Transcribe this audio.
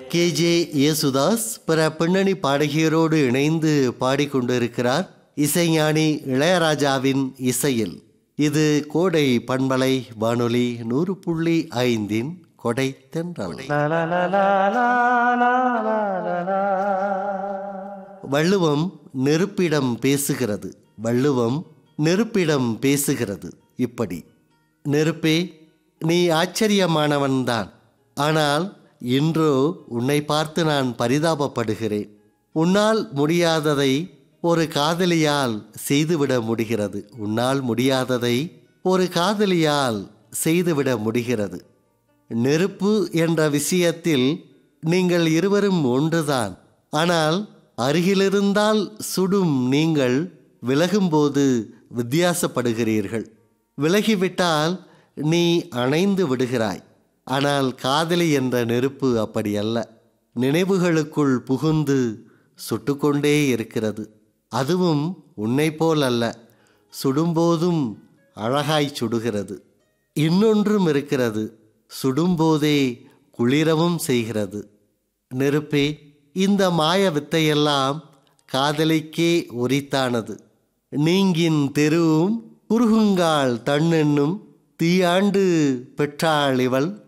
K J Yesudas பிற பின்னணி பாடகியரோடு இணைந்து பாடிக்கொண்டிருக்கிறார் இசைஞானி இளையராஜாவின் இசையில் இது கோடை பண்பலை வானொலி நூறு புள்ளி ஐந்தின் கொடை தென்றல் வள்ளுவம் நெருப்பிடம் பேசுகிறது வள்ளுவம் நெருப்பிடம் பேசுகிறது இப்படி நெருப்பே நீ ஆச்சரியமானவன்தான் ஆனால் இன்றோ உன்னை பார்த்து நான் பரிதாபப்படுகிறேன் உன்னால் முடியாததை ஒரு காதலியால் செய்துவிட முடிகிறது உன்னால் முடியாததை ஒரு காதலியால் செய்துவிட முடிகிறது நெருப்பு என்ற விஷயத்தில் நீங்கள் இருவரும் ஒன்றுதான் ஆனால் அருகிலிருந்தால் சுடும் நீங்கள் விலகும்போது வித்தியாசப்படுகிறீர்கள் விலகிவிட்டால் நீ அணைந்து விடுகிறாய் ஆனால் காதலி என்ற நெருப்பு அப்படி அல்ல நினைவுகளுக்குள் புகுந்து சுட்டுக்கொண்டே இருக்கிறது அதுவும் உன்னை போல் அல்ல சுடும்போதும் அழகாய் சுடுகிறது இன்னொன்றும் இருக்கிறது சுடும்போதே குளிரவும் செய்கிறது நெருப்பே இந்த மாய வித்தையெல்லாம் காதலிக்கே உரித்தானது நீங்கின் தெருவும் குறுகுங்கால் தன்னென்னும் தீயாண்டு பெற்றாள் இவள்